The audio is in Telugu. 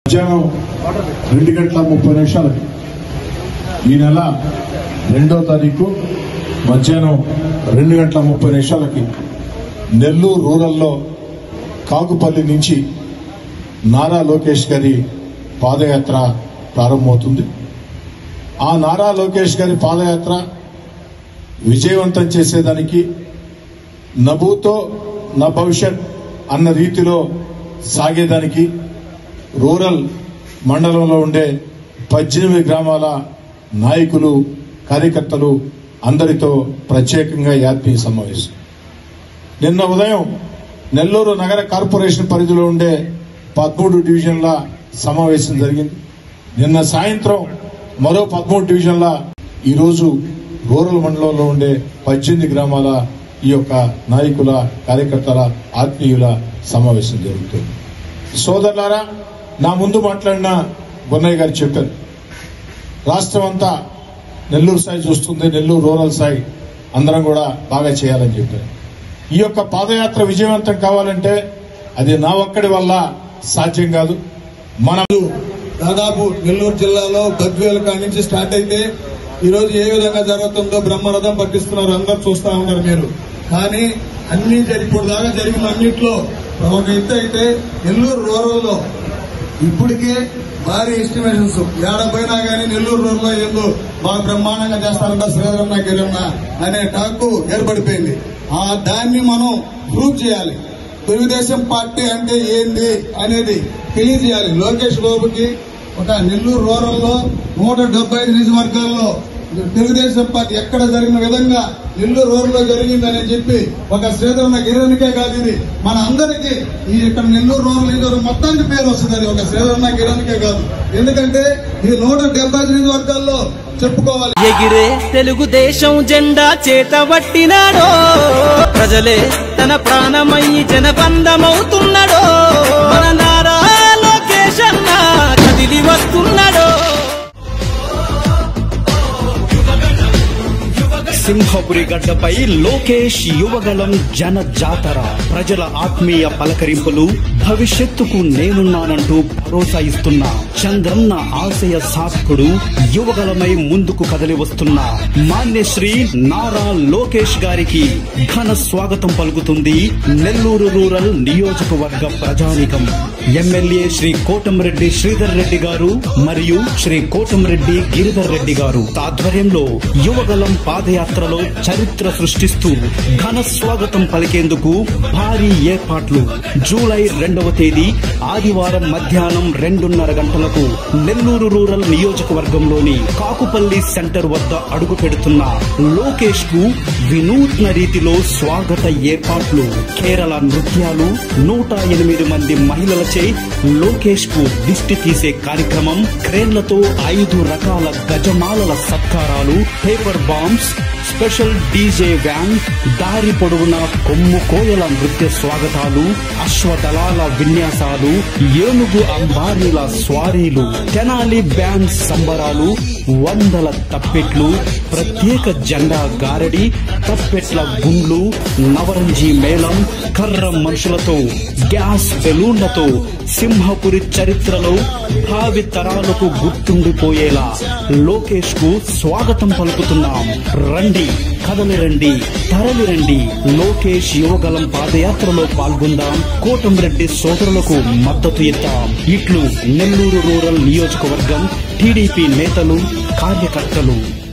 మధ్యాహ్నం రెండు గంటల ముప్పై నిమిషాలకి ఈ నెల రెండో తారీఖు మధ్యాహ్నం రెండు గంటల ముప్పై నిమిషాలకి నెల్లూరు రూరల్లో కాకుపల్లి నుంచి నారా లోకేష్ గారి పాదయాత్ర ప్రారంభమవుతుంది ఆ నారా లోకేష్ గారి పాదయాత్ర విజయవంతం చేసేదానికి నభూతో నా భవిష్యత్ అన్న రీతిలో సాగేదానికి రూరల్ మండలంలో ఉండే పద్దెనిమిది గ్రామాల నాయకులు కార్యకర్తలు అందరితో ప్రత్యేకంగా ఈ ఆత్మీయ సమావేశం నిన్న ఉదయం నెల్లూరు నగర కార్పొరేషన్ పరిధిలో ఉండే పదమూడు డివిజన్ల సమావేశం జరిగింది నిన్న సాయంత్రం మరో పదమూడు డివిజన్ల ఈరోజు రూరల్ మండలంలో ఉండే పద్దెనిమిది గ్రామాల ఈ యొక్క నాయకుల కార్యకర్తల ఆత్మీయుల సమావేశం జరుగుతుంది సోదరులారా నా ముందు మాట్లాడిన బొన్నయ్య గారు చెప్పారు రాష్ట్రం అంతా నెల్లూరు స్థాయి చూస్తుంది నెల్లూరు రూరల్ స్థాయి అందరం కూడా బాగా చేయాలని చెప్పారు ఈ యొక్క పాదయాత్ర విజయవంతం కావాలంటే అది నా ఒక్కడి వల్ల సాధ్యం కాదు మనం దాదాపు నెల్లూరు జిల్లాలో గద్వేల కాడి నుంచి స్టార్ట్ అయితే ఈ రోజు ఏ విధంగా జరుగుతుందో బ్రహ్మరథం పట్టిస్తున్నారు అందరు చూస్తా ఉన్నారు మీరు కానీ అన్ని జరిగి ఇప్పుడు దాకా జరిగిన అన్నిట్లో ఒక ఎత్తు అయితే నెల్లూరు రూరల్లో ఇప్పటికే భారీ ఎస్టిమేషన్స్ ఏడపోయినా కానీ నెల్లూరు రూరల్లో ఏందో బాగా బ్రహ్మాండంగా చేస్తారంట శ్రీధరన్న గిరన్న అనే టాక్ ఏర్పడిపోయింది ఆ దాన్ని మనం ప్రూవ్ చేయాలి తెలుగుదేశం పార్టీ అంటే ఏంది అనేది తెలియజేయాలి లోకేష్ బాబుకి ఒక నెల్లూరు రూరల్లో నూట డెబ్బై ఐదు నియోజకవర్గాల్లో తెలుగుదేశం పార్టీ ఎక్కడ జరిగిన విధంగా నెల్లూరు రూరల్లో జరిగిందని చెప్పి ఒక శ్రీధరన్న గిరణికే కాదు ఇది మన అందరికీ ఈ ఇక్కడ నెల్లూరు రూరల్ నియోజకవర్గం మొత్తానికి పేరు వస్తుంది అది ఒక శ్రీధరన్న గిరణికే కాదు ఎందుకంటే ఈ నూట డెబ్బై ఐదు నియోజకవర్గాల్లో చెప్పుకోవాలి ఎగిరే తెలుగుదేశం జెండా చేతబట్టినాడో ప్రజలే తన ప్రాణమయ్యి జనబంధమవుతున్నాడో మన నారా లోకేష్ అన్న కదిలి వస్తున్నాడో సింహపురి గడ్డపై లోకేష్ యువగలం జన జాతర ప్రజల ఆత్మీయ పలకరింపులు భవిష్యత్తుకు నేనున్నానంటూ భరోసా ఇస్తున్న చంద్రన్న ఆశయ సాధకుడు యువగలమై ముందుకు కదలి వస్తున్న మాన్యశ్రీ నారా లోకేష్ గారికి ఘన స్వాగతం పలుకుతుంది నెల్లూరు రూరల్ నియోజకవర్గ ప్రజానికం ఎమ్మెల్యే శ్రీ కోటంరెడ్డి శ్రీధర్ రెడ్డి గారు మరియు శ్రీ కోటంరెడ్డి గిరిధర్ రెడ్డి గారు ఆధ్వర్యంలో యువగలం పాదయాత్రలో చరిత్ర సృష్టిస్తూ ఘన స్వాగతం పలికేందుకు భారీ ఏర్పాట్లు జూలై రెండవ తేదీ ఆదివారం మధ్యాహ్నం రెండున్నర గంటలకు నెల్లూరు రూరల్ నియోజకవర్గంలోని కాకుపల్లి సెంటర్ వద్ద అడుగు పెడుతున్న లోకేష్ కు వినూత్న రీతిలో స్వాగత ఏర్పాట్లు కేరళ నృత్యాలు నూట ఎనిమిది మంది మహిళలచే లోకేష్ కు దిష్టి తీసే కార్యక్రమం క్రేన్లతో ఐదు రకాల గజమాలల సత్కారాలు paper bombs special DJ van దారి పొడవునా కొమ్ము కోయల నృత్య స్వాగతాలు అశ్వదళాల విన్యాసాలు ఏనుగు అంబారీల స్వారీలు తెనాలి బ్యాండ్ సంబరాలు వందల తప్పెట్లు ప్రత్యేక జెండా గారడి తప్పెట్ల గుండ్లు నవరంజి మేళం కర్ర మనుషులతో గ్యాస్ బెలూన్లతో సింహపురి చరిత్రలో భావి తరాలకు గుర్తుండిపోయేలా లోకేష్ కు స్వాగతం పలుకుతున్నాం రండి కదలి రండి తరలి రండి లోకేష్ యువగలం పాదయాత్రలో పాల్గొందాం కోటంరెడ్డి సోదరులకు మద్దతు ఇద్దాం ఇట్లు నెల్లూరు రూరల్ నియోజకవర్గం టీడీపీ నేతలు కార్యకర్తలు